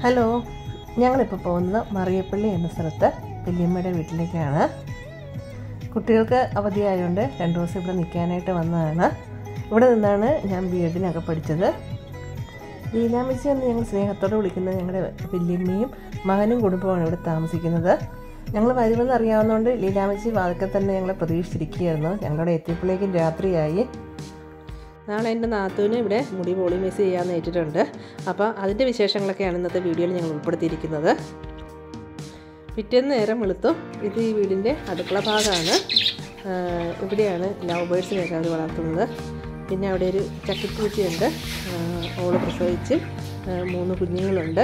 Hello ഞങ്ങളിപ്പോൾ പോകുന്നത് മറിയപ്പള്ളി എന്ന സ്ഥലത്ത് വല്യമ്മയുടെ വീട്ടിലേക്കാണ് കുട്ടികൾക്ക് അവധിയായതുകൊണ്ട് രണ്ട് ദിവസം ഇവിടെ നിൽക്കാനായിട്ട് വന്നതാണ് ഇവിടെ നിന്നാണ് ഞാൻ ബി എഡിനൊക്കെ പഠിച്ചത് ലീലാമ്മച്ചി എന്ന് ഞങ്ങൾ സ്നേഹത്തോടെ വിളിക്കുന്നത് ഞങ്ങളുടെ വല്യമ്മയും മകനും കുടുംബമാണ് ഇവിടെ താമസിക്കുന്നത് ഞങ്ങൾ വരുമെന്ന് അറിയാവുന്നതുകൊണ്ട് ലീലാമ്മച്ചി വാതിക്കൽ തന്നെ ഞങ്ങളെ പ്രതീക്ഷിച്ചിരിക്കുകയായിരുന്നു ഞങ്ങളുടെ എത്തിയപ്പോഴേക്കും രാത്രിയായി നാളെ എൻ്റെ നാത്തൂന് ഇവിടെ മുടി പോളിമേസ് ചെയ്യാമെന്ന് ഏറ്റിട്ടുണ്ട് അപ്പോൾ അതിൻ്റെ വിശേഷങ്ങളൊക്കെയാണ് ഇന്നത്തെ വീഡിയോയിൽ ഞങ്ങൾ ഉൾപ്പെടുത്തിയിരിക്കുന്നത് പിറ്റേന്ന് നേരം വെളുത്തു ഇത് ഈ വീടിൻ്റെ അടുക്കള ഭാഗമാണ് ആഹ് ഇവിടെയാണ് ലവ് ബേഡ്സിനെയൊക്കെ അവർ വളർത്തുന്നത് പിന്നെ അവിടെ ഒരു ചക്കിപ്പൂച്ചയുണ്ട് ആഹ് ഓള് പ്രസവിച്ച് ആഹ് മൂന്ന് കുഞ്ഞുങ്ങളുണ്ട്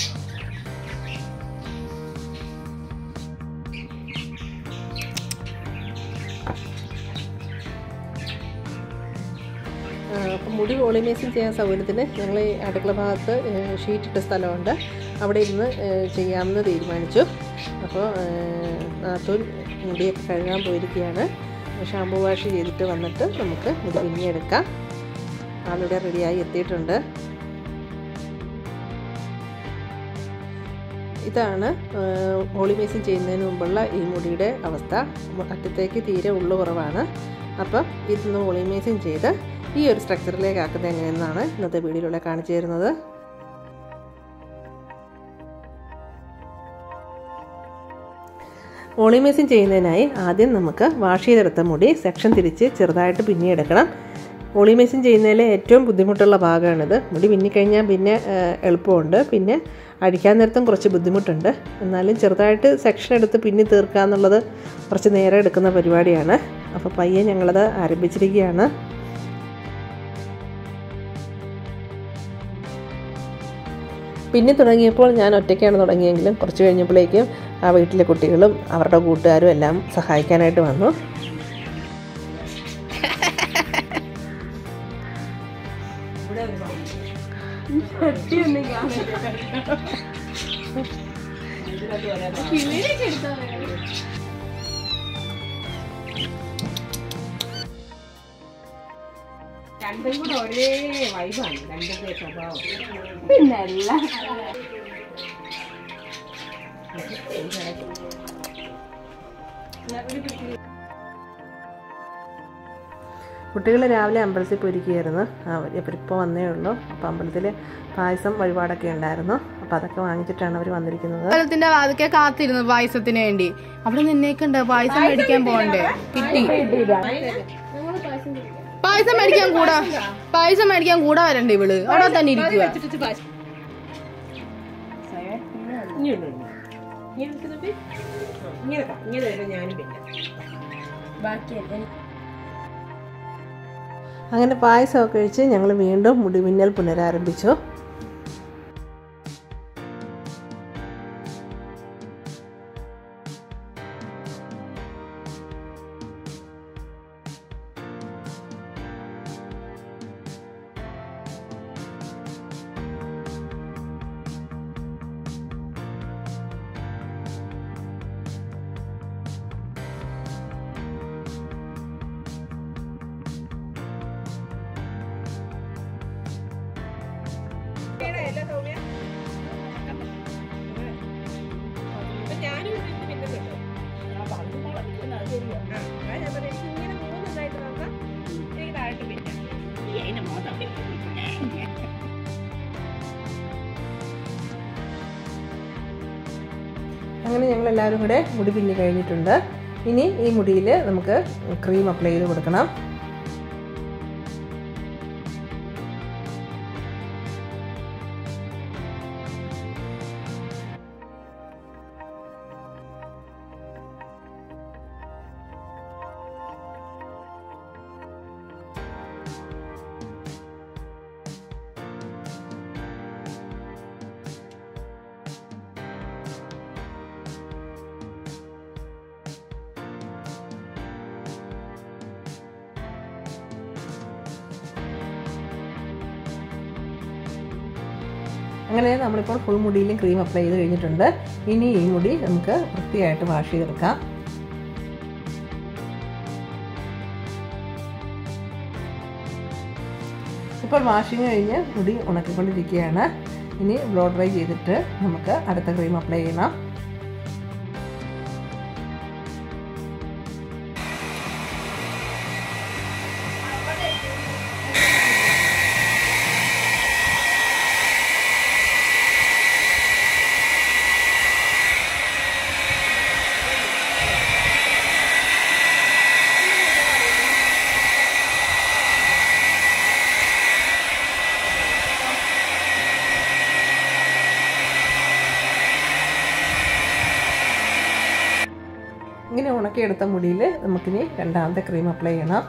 അപ്പം മുടി പോളിമേസിങ് ചെയ്യാൻ സൗകര്യത്തിന് ഞങ്ങൾ ഈ അടുക്കള ഭാഗത്ത് ഏഹ് ഷീറ്റിട്ട സ്ഥലമുണ്ട് അവിടെ ഇരുന്ന് ഏഹ് ചെയ്യാമെന്ന് തീരുമാനിച്ചു അപ്പോൾ ഏഹ് നാത്തൂൻ മുടിയൊക്കെ കഴുകാൻ പോയിരിക്കുകയാണ് ഷാമ്പു വാഷ് ചെയ്തിട്ട് വന്നിട്ട് നമുക്ക് മുടി പിന്നിയെടുക്കാം ആളിവിടെ റെഡിയായി എത്തിയിട്ടുണ്ട് ഇതാണ് പോളിമേസിങ് ചെയ്യുന്നതിന് മുമ്പുള്ള ഈ മുടിയുടെ അവസ്ഥ അറ്റത്തേക്ക് തീരെ ഉള്ളു കുറവാണ് അപ്പം ഇതൊന്ന് പോളിമേസിങ് ചെയ്ത് ഈ ഒരു സ്ട്രക്ചറിലേക്ക് ആക്കുന്നത് എങ്ങനെയെന്നാണ് ഇന്നത്തെ വീഡിയോയിലൂടെ കാണിച്ചു തരുന്നത് പോളിമേസിങ് ചെയ്യുന്നതിനായി ആദ്യം നമുക്ക് വാഷ് ചെയ്തെടുത്ത മുടി സെക്ഷൻ തിരിച്ച് ചെറുതായിട്ട് പിന്നിയെടുക്കണം പോളിമേസിങ് ചെയ്യുന്നതിലെ ഏറ്റവും ബുദ്ധിമുട്ടുള്ള ഭാഗമാണിത് മുടി പിന്നിക്കഴിഞ്ഞാൽ പിന്നെ ഏഹ്, എളുപ്പമുണ്ട് പിന്നെ അടിക്കാൻ നേരത്തും കുറച്ച് ബുദ്ധിമുട്ടുണ്ട് എന്നാലും ചെറുതായിട്ട് സെക്ഷൻ എടുത്ത് പിന്നി തീർക്കുക എന്നുള്ളത് കുറച്ച് നേരം എടുക്കുന്ന പരിപാടിയാണ് അപ്പോൾ പയ്യെ ഞങ്ങളത് ആരംഭിച്ചിരിക്കുകയാണ് പിന്നെ തുടങ്ങിയപ്പോൾ ഞാൻ ഒറ്റയ്ക്കാണ് തുടങ്ങിയെങ്കിലും കുറച്ച് കഴിഞ്ഞപ്പോഴേക്കും ആ വീട്ടിലെ കുട്ടികളും അവരുടെ കൂട്ടുകാരും എല്ലാം സഹായിക്കാനായിട്ട് വന്നു രണ്ടും കൂടെ ഒരേ വൈബാണ് രണ്ടിന്റെ സ്വഭാവം പിന്നല്ല കുട്ടികൾ രാവിലെ അമ്പലത്തിൽ പോയിരിക്കുകയായിരുന്നു അവരിപ്പോൾ വന്നേ ഉള്ളൂ അപ്പോൾ അമ്പലത്തിൽ പായസം വഴിപാടൊക്കെ ഉണ്ടായിരുന്നു അപ്പോൾ അതൊക്കെ വാങ്ങിച്ചിട്ടാണ് അവർ വന്നിരിക്കുന്നത് അമ്പലത്തിന്റെ വാതിക്കെ കാത്തിരുന്നു പായസത്തിന് വേണ്ടി അവിടെ നിന്നേക്കുണ്ട് പായസം മേടിക്കാൻ പോകണ്ടേ കിട്ടി പായസം മേടിക്കാൻ കൂടാ പായസം മേടിക്കാൻ കൂടാ വരണ്ടേ ഇവള് അവിടെ തന്നെ ഇരിക്കുക ഇങ്ങനെ ഇങ്ങനെ നിൽക്കുന്നുണ്ട് ഇങ്ങനെ താ, ഇങ്ങനെ തന്നെ ഞാനും പിന്നെ അങ്ങനെ പായസമൊക്കെ കഴിച്ച് ഞങ്ങൾ വീണ്ടും മുടിമിന്നൽ പുനരാരംഭിച്ചു അപ്പൊ ഞാനും ഇവിടെ ഇരുന്ന് പിന്നുന്നുണ്ട്. ആ, അതാ ഞാൻ പറഞ്ഞത്, എനിക്ക് ഇങ്ങനെ മൂന്നുണ്ടായിട്ട് നോക്കാം എനിക്ക് താഴോട്ട് പിന്നാം അങ്ങനെ ഞങ്ങൾ എല്ലാവരും കൂടെ മുടി പിന്നി കഴിഞ്ഞിട്ടുണ്ട് ഇനി ഈ മുടിയിൽ നമുക്ക് ക്രീം അപ്ലൈ ചെയ്ത് കൊടുക്കണം അങ്ങനെ നമ്മളിപ്പോൾ ഫുൾ മുടിയിലും ക്രീം അപ്ലൈ ചെയ്ത് കഴിഞ്ഞിട്ടുണ്ട് ഇനി ഈ മുടി നമുക്ക് വൃത്തിയായിട്ട് വാഷ് ചെയ്തെടുക്കാം ഇപ്പോൾ വാഷിങ് കഴിഞ്ഞ് മുടി ഉണക്കിക്കൊണ്ടിരിക്കുകയാണ് ഇനി ബ്ലോ ഡ്രൈ ചെയ്തിട്ട് നമുക്ക് അടുത്ത ക്രീം അപ്ലൈ ചെയ്യണം ഇങ്ങനെ ഉണക്കിയെടുത്ത മുടിയിൽ നമുക്കിനി രണ്ടാമത്തെ ക്രീം അപ്ലൈ ചെയ്യണം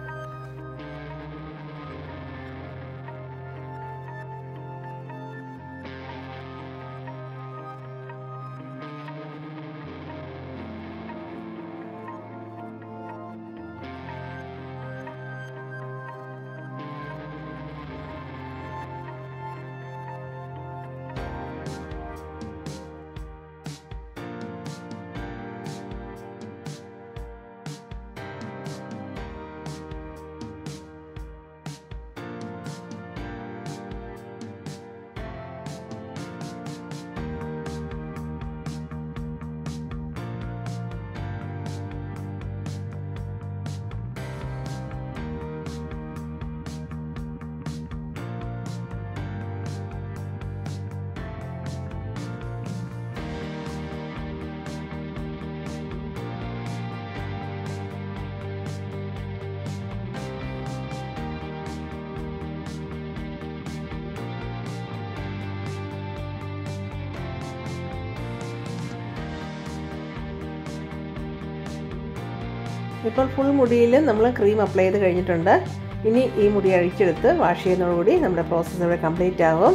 ഇപ്പോൾ ഫുൾ മുടിയിൽ നമ്മൾ ക്രീം അപ്ലൈ ചെയ്ത് കഴിഞ്ഞിട്ടുണ്ട് ഇനി ഈ മുടി അഴിച്ചെടുത്ത് വാഷ് ചെയ്യുന്നതോടുകൂടി നമ്മുടെ പ്രോസസ്സ് ഇവിടെ കംപ്ലീറ്റ് ആകും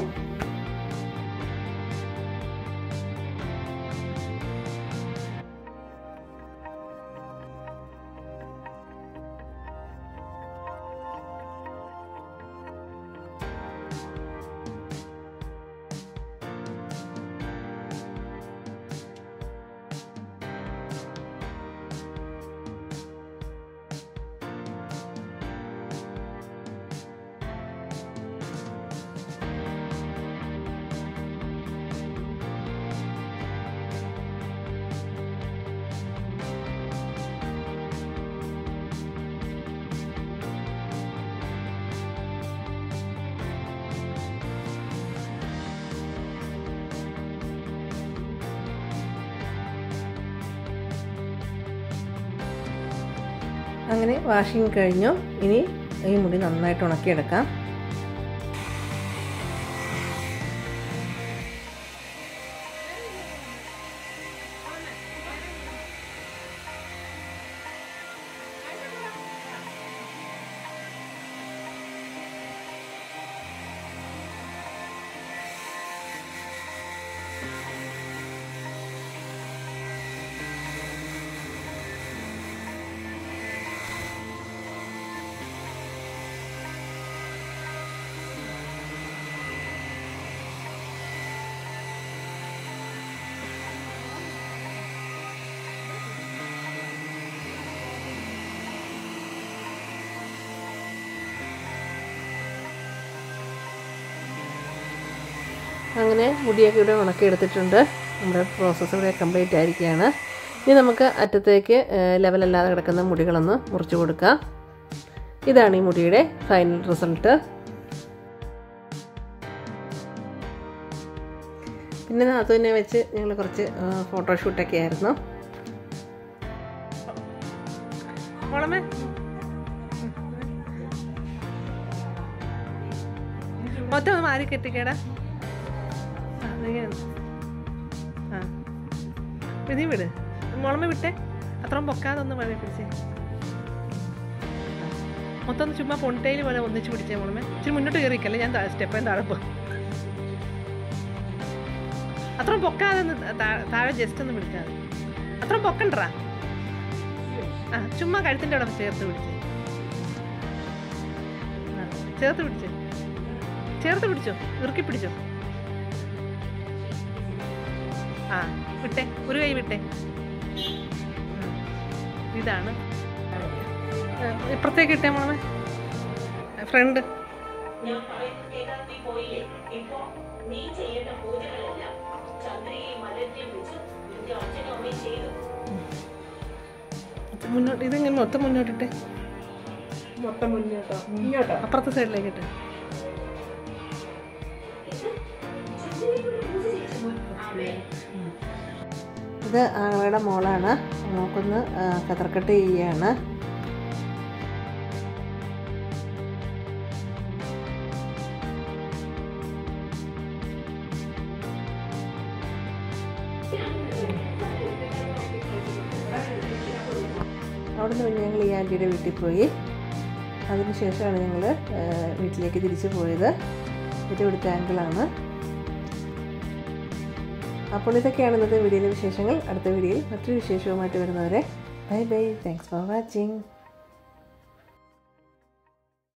അങ്ങനെ വാഷിങ് കഴിഞ്ഞു ഇനി ഈ മുടി നന്നായിട്ട് ഉണക്കിയെടുക്കാം അങ്ങനെ മുടിയൊക്കെ ഇവിടെ ഉണക്കിയെടുത്തിട്ടുണ്ട് നമ്മുടെ പ്രോസസ്സ് ഇവിടെ കംപ്ലീറ്റ് ആയിരിക്കുകയാണ് ഇനി നമുക്ക് അറ്റത്തേക്ക് ലെവലല്ലാതെ കിടക്കുന്ന മുടികളൊന്ന് മുറിച്ച് കൊടുക്കാം ഇതാണ് ഈ മുടിയുടെ ഫൈനൽ റിസൾട്ട് പിന്നെ നാത്തുവിനെ വെച്ച് ഞങ്ങൾ കുറച്ച് ഫോട്ടോഷൂട്ടൊക്കെ ആയിരുന്നു മോളമ്മേ മൊത്തം ഒന്ന് മാറി കെട്ടിക്കേടാ ആ, നീ- ആ ഇത് നീ വിട് മുളമ വിട്ടെ അത്രയും പൊക്കാതെ ഒന്ന് മഴ പിടിച്ചേ ആ. മൊത്തം ഒന്ന് ചുമ്മാ പൊണ്ടയിൽ പോലെ ഒന്നിച്ച് പിടിച്ചേ മുളമേ ഇച്ചിരി മുന്നോട്ട് കയറിക്കല്ലേ ഞാൻ സ്റ്റെപ്പേം താഴെ പോ അത്രയും പൊക്കാതെ ഒന്ന് താ- താഴെ ജസ്റ്റ് ഒന്ന് പിടിച്ചാൽ മതി അത്രയും പൊക്കണ്ടറാ ആ ചുമ്മാ കഴുത്തിൻ്റെ അവിടെ ചേർത്ത് പിടിച്ചേ ആ, ചേർത്ത് പിടിച്ചേ ചേർത്ത് പിടിച്ചോ ഇറുക്കി പിടിച്ചോ ആ വിട്ടെ ഒരു കൈ വിട്ടെ ഉം. ഇതാണ് ആ, ഇപ്പുറത്തേക്ക് ഇട്ടേ മോളെ ഫ്രണ്ട് ഞാൻ പറയുന്നത് കേൾക്കാൻ നീ പോയില്ലേ ഇപ്പൊ നീ ചെയ്യേണ്ട പൂജകളെല്ലാം ചന്ദ്രയെയും മലരെയും വെച്ച് നിന്റെ അച്ഛനും അമ്മയും ചെയ്തു ഇത് മുന്നോട്ട് ഇതെങ്ങനെ മൊത്തം മുന്നോട്ടിട്ടെ മൊത്തം മുന്നോട്ടോ ഇങ്ങോട്ടോ അപ്പുറത്തെ സൈഡിലേക്ക് ഇട്ടെ ഇത് ആങ്ങളുടെ മോളാണ് മോക്കൊന്ന് ആ, കതർക്കട്ട് ചെയ്യുകയാണ് അവിടുന്ന് പിന്നെ ഞങ്ങൾ ഈ ആൻറ്റിയുടെ വീട്ടിൽ പോയി അതിനുശേഷമാണ് ഞങ്ങൾ വീട്ടിലേക്ക് തിരിച്ചു പോയത് ഇത് ഇവിടുത്തെ ആങ്കിളാണ് അപ്പോൾ ഇതൊക്കെയാണ് ഇന്നത്തെ വീഡിയോയിലെ വിശേഷങ്ങൾ അടുത്ത വീഡിയോയിൽ മറ്റൊരു വിശേഷവുമായിട്ട് വരുന്നവരെ bye bye thanks for watching